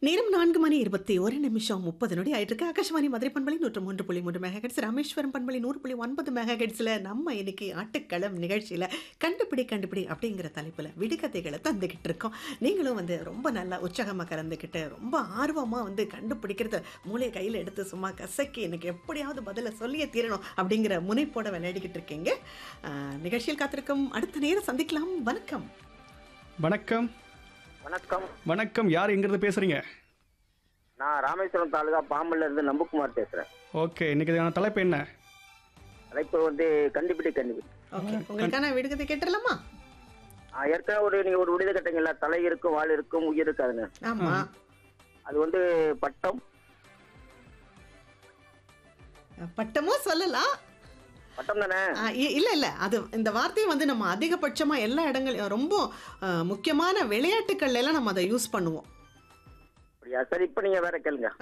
நேரம் நான்கு மணி இருபத்தி ஒரு நிமிஷம் முப்பது நொடி ஆயிட்டு இருக்கு ஆகாஷவாணி மதுரை பண்பலை நூற்று மூன்று புள்ளி மூன்று மெகா ஹெட்ஸ் ராமேஸ்வரம் பண்பலை நூறு புள்ளி ஒன்பது மெகா ஹெட்ஸில் நம்ம இன்னைக்கு ஆட்டுக்களம் நிகழ்ச்சியில் கண்டுபிடி கண்டுபிடி அப்படிங்கிற தலைப்பில் விடுகதைகளை தந்துக்கிட்டு இருக்கோம் நீங்களும் வந்து ரொம்ப நல்லா உற்சாகமாக கலந்துக்கிட்டு ரொம்ப ஆர்வமாக வந்து கண்டுபிடிக்கிறத மூளையை கையில் எடுத்து சும்மா கசக்கி எனக்கு எப்படியாவது பதிலை சொல்லியே தீரணும் அப்படிங்கிற முனைப்போட விளையாடிக்கிட்டு இருக்கீங்க ஆஹ், நிகழ்ச்சியில் காத்திருக்கும் அடுத்த நேரம் சந்திக்கலாம் வணக்கம் வணக்கம் வணக்கம் வணக்கம் யார் எங்கிருந்து பேசுறீங்க நான் ராமேஸ்வரம் தாலுகா பாம்பன்ல இருந்து நம்புக்குமார் பேசுறேன் ஓகே இன்னைக்கு இதுக்கான தலைப்பு என்ன தலைப்பு வந்து கண்டுபிடி கண்டுபிடி ஓகே உங்களுக்கான விடுகதை கேட்டுடலாமா ஆ, ஏற்கனவே ஒரு நீங்க ஒரு விடுதலை கட்டீங்கல்ல தலை இருக்கும் வால் இருக்கும் உயிர் இருக்காதுங்க ஆமா அது வந்து பட்டம் பட்டமும் சொல்லலாம் பட்டம் தானே ஆ, இ- இல்ல இல்ல அது இந்த வார்த்தையை வந்து நம்ம அதிகபட்சமா எல்லா இடங்கள் ரொம்ப ஆ, முக்கியமான விளையாட்டுக்கள்ல எல்லாம் நம்ம அதை யூஸ் பண்ணுவோம் அப்படியா சரி இப்ப நீங்க வேற கேளுங்க